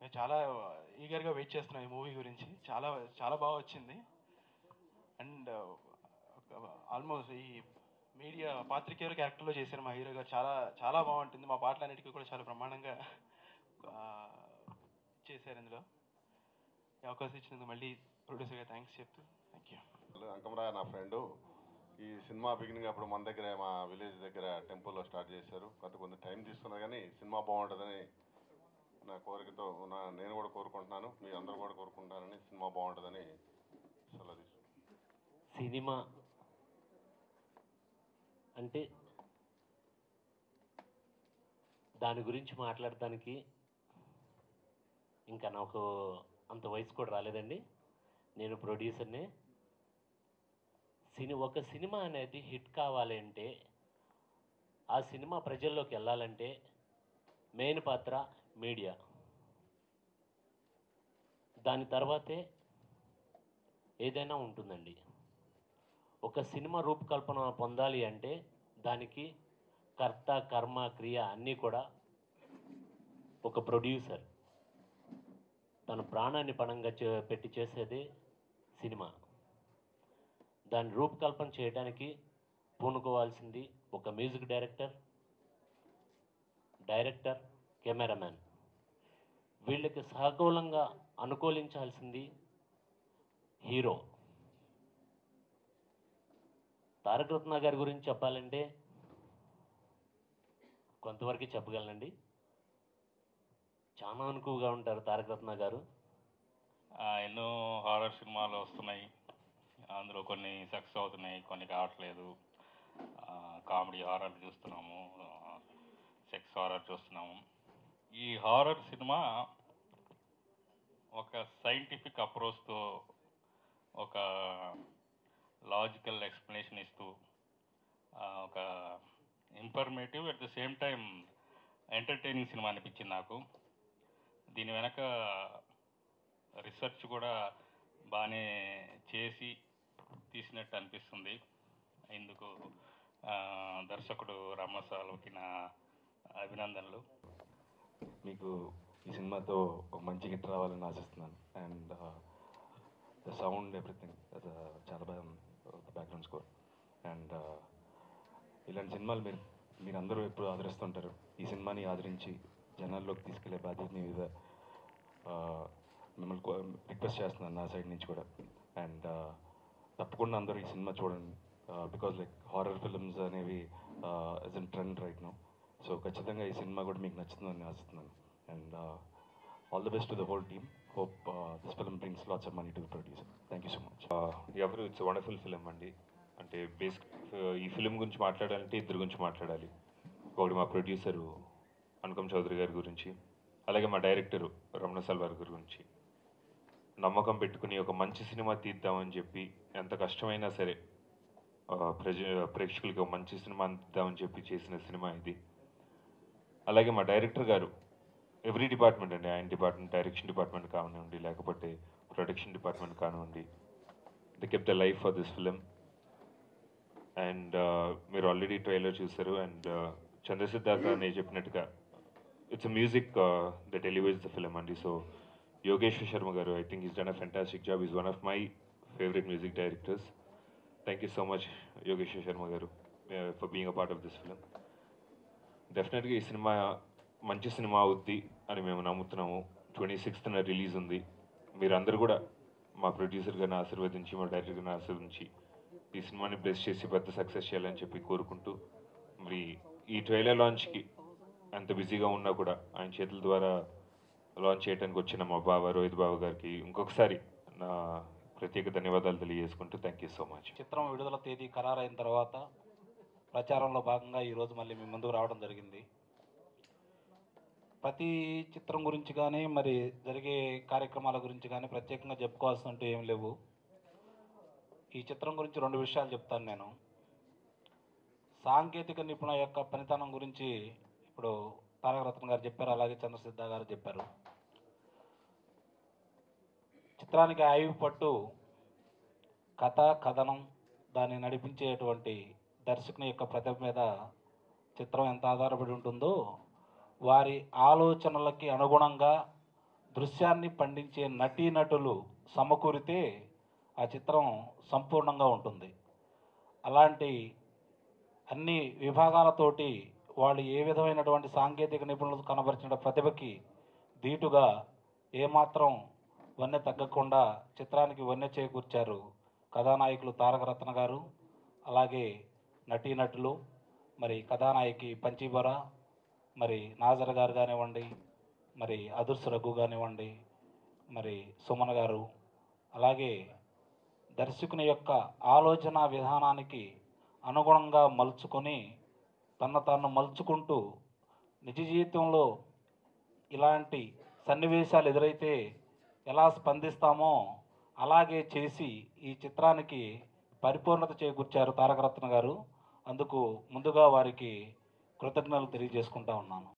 నేను చాలా ఈగర్గా వెయిట్ చేస్తున్నాను ఈ మూవీ గురించి చాలా చాలా బాగా వచ్చింది అండ్ ఆల్మోస్ట్ ఈ మీడియా పాత్రికేయుల క్యారెక్టర్లో చేశారు మా హీరో గారు చాలా చాలా బాగుంటుంది మా పాటలన్నిటికీ కూడా చాలా బ్రహ్మాండంగా ఆ, చేశారు ఇందులో ఈ అవకాశం ఇచ్చినందుకు మళ్ళీ ప్రొడ్యూసర్గా థ్యాంక్స్ చెప్తూ థ్యాంక్ యూ అంకమరాయ నా ఫ్రెండు ఈ సినిమా బిగినింగ్ అప్పుడు మన దగ్గర మా విలేజ్ దగ్గర టెంపుల్లో స్టార్ట్ చేశారు కొంత కొంత టైం తీసుకున్నారు కానీ సినిమా బాగుంటుందని నా కోరికతో నా నేను కూడా కోరుకుంటున్నాను మీ అందరూ కూడా కోరుకుంటారని సినిమా బాగుంటుందని సెలవు తీసుకుంటాను సినిమా అంటే దాని గురించి మాట్లాడటానికి ఇంకా నాకు అంత వయసు కూడా రాలేదండి నేను ప్రొడ్యూసర్ని సిని ఒక సినిమా అనేది హిట్ కావాలి అంటే ఆ సినిమా ప్రజల్లోకి వెళ్ళాలంటే మెయిన్ పాత్ర మీడియా దాని తర్వాతే ఏదైనా ఉంటుందండి ఒక సినిమా రూపకల్పన పొందాలి అంటే దానికి కర్త కర్మ క్రియ అన్నీ కూడా ఒక ప్రొడ్యూసర్ తన ప్రాణాన్ని పణంగా చే పెట్టి చేసేది సినిమా దాని రూపకల్పన చేయడానికి పూనుకోవాల్సింది ఒక మ్యూజిక్ డైరెక్టర్ డైరెక్టర్ కెమెరామ్యాన్ వీళ్ళకి సహకూలంగా అనుకూలించాల్సింది హీరో తారక రత్న గారి గురించి చెప్పాలంటే కొంతవరకు చెప్పగలనండి చాలా అనుకువగా ఉంటారు తారక రత్న గారు ఆ, ఎన్నో హారర్ సినిమాలు వస్తున్నాయి అందులో కొన్ని సక్సెస్ అవుతున్నాయి కొన్ని కావట్లేదు కామెడీ హారర్ చూస్తున్నాము సెక్స్ హారర్ చూస్తున్నాము ఈ హారర్ సినిమా ఒక సైంటిఫిక్ అప్రోచ్తో ఒక లాజికల్ ఎక్స్ప్లెనేషన్ ఇస్తూ ఆ, ఒక informative at the same time entertaining cinema అనిపించింది నాకు దీని వెనక రీసెర్చ్ కూడా బాగానే చేసి తీసినట్టు అనిపిస్తుంది ఇందుకు ఆ, దర్శకుడు రమ్మసాలకి నా అభినందనలు మీకు ఈ సినిమాతో ఒక మంచి హిట్ రావాలని ఆశిస్తున్నాను అండ్ ద సౌండ్ ఎవ్రీథింగ్ చాలా బాగా బ్యాక్గ్రౌండ్ స్కోర్ అండ్ ఇలాంటి సినిమాలు మీరు మీరందరూ ఎప్పుడు ఆదరిస్తుంటారు ఈ సినిమాని ఆదరించి జనాల్లోకి తీసుకెళ్లే బాధ్యత మీ మీద uh, మిమ్మల్ని రిక్వెస్ట్ చేస్తున్నాను నా సైడ్ నుంచి కూడా అండ్ తప్పకుండా అందరూ ఈ సినిమా చూడండి బికాజ్ లైక్ హారర్ ఫిల్మ్స్ అనేవి is in trend right no so ఖచ్చితంగా ఈ సినిమా కూడా మీకు నచ్చుతుందని ఆశిస్తున్నాను and all the best to the whole team hope this film brings lots of money to the producer thank you so much ఎవరు it's wonderful film అండి అంటే basic ఈ ఫిలిం గురించి మాట్లాడాలంటే ఇద్దరు గురించి మాట్లాడాలి ఒకటి మా ప్రొడ్యూసరు అనుకమ్ చౌదరి గారి గురించి అలాగే మా డైరెక్టరు రమణ సల్వార్ గారి గురించి నమ్మకం పెట్టుకుని ఒక మంచి సినిమా తీద్దామని చెప్పి ఎంత కష్టమైనా సరే ఆ, ప్రజ ప్రేక్షకులకి ఒక మంచి సినిమా అందిద్దామని చెప్పి చేసిన సినిమా ఇది అలాగే మా డైరెక్టర్ గారు ఎవ్రీ డిపార్ట్మెంట్ అండి ఆయన డిపార్ట్మెంట్ డైరెక్షన్ డిపార్ట్మెంట్ కానివ్వండి లేకపోతే ప్రొడక్షన్ డిపార్ట్మెంట్ కానివ్వండి the kept the life for this film and మీరు ఆల్రెడీ ట్రైలర్ చూశారు అండ్ చంద్రసిద్ధార్థ అని చెప్పినట్టుగా it's music that elevates the film అండి so Yogeshwar Sharma garu I think is done a fantastic job is one of my favourite music directors thank you so much Yogeshwar Sharma garu for being a part of this film డెఫినెట్గా ఈ cinema మంచి cinema అవుద్ది అని మేము నమ్ముతున్నాము twenty సిక్స్త్న release ఉంది మీరందరూ కూడా మా ప్రొడ్యూసర్ గారిని ఆశీర్వదించి మా డైరెక్టర్ గారిని ఆశీర్వదించి ఈ సినిమాని బ్లెస్ చేసి పెద్ద సక్సెస్ చేయాలని చెప్పి కోరుకుంటూ మరి ఈ ట్రైలర్ లాంచ్కి అంత బిజీగా ఉన్నా కూడా ఆయన చేతుల ద్వారా లాంచ్ చేయడానికి వచ్చిన మా బావ రోహిత్ బాబు గారికి ఇంకొకసారి నా ప్రత్యేక ధన్యవాదాలు తెలియజేసుకుంటూ థ్యాంక్ యూ సో మచ్ చిత్రం విడుదల తేదీ ఖరారైన తర్వాత ప్రచారంలో భాగంగా ఈరోజు మళ్ళీ మీ ముందుకు రావడం జరిగింది ప్రతి చిత్రం గురించి కానీ మరి జరిగే కార్యక్రమాల గురించి కానీ ప్రత్యేకంగా చెప్పుకోవాల్సినట్టు ఏం లేవు ఈ చిత్రం గురించి రెండు విషయాలు చెప్తాను నేను సాంకేతిక నిపుణ యొక్క పనితనం గురించి ఇప్పుడు తారక రత్న గారు చెప్పారు అలాగే చంద్రసిద్ధ గారు చెప్పారు చిత్రానికి ఆయువు పట్టు కథ కథనం దాన్ని నడిపించేటువంటి దర్శకుని యొక్క ప్రతిభ మీద చిత్రం ఎంత ఆధారపడి ఉంటుందో వారి ఆలోచనలకి అనుగుణంగా దృశ్యాన్ని పండించే నటీనటులు సమకూరితే ఆ చిత్రం సంపూర్ణంగా ఉంటుంది అలాంటి అన్ని విభాగాలతోటి వాళ్ళు ఏ విధమైనటువంటి సాంకేతిక నిపుణులు కనబరిచిన ప్రతిభకి ధీటుగా ఏమాత్రం వన్నె తగ్గకుండా చిత్రానికి వన్నె చేకూర్చారు కథానాయకులు తారకరత్న గారు అలాగే నటీనటులు మరి కథానాయకి పంచీబొర మరి నాజర్ గారు కానివ్వండి మరి అదుర్స్ రఘు కానివ్వండి మరి సుమన్ గారు అలాగే దర్శకుని యొక్క ఆలోచన విధానానికి అనుగుణంగా మలుచుకొని తన తాను మలుచుకుంటూ నిజ జీవితంలో ఇలాంటి సన్నివేశాలు ఎదురైతే ఎలా స్పందిస్తామో అలాగే చేసి ఈ చిత్రానికి పరిపూర్ణత చేకూర్చారు తారకరత్న గారు అందుకు ముందుగా వారికి కృతజ్ఞతలు తెలియజేసుకుంటా ఉన్నాను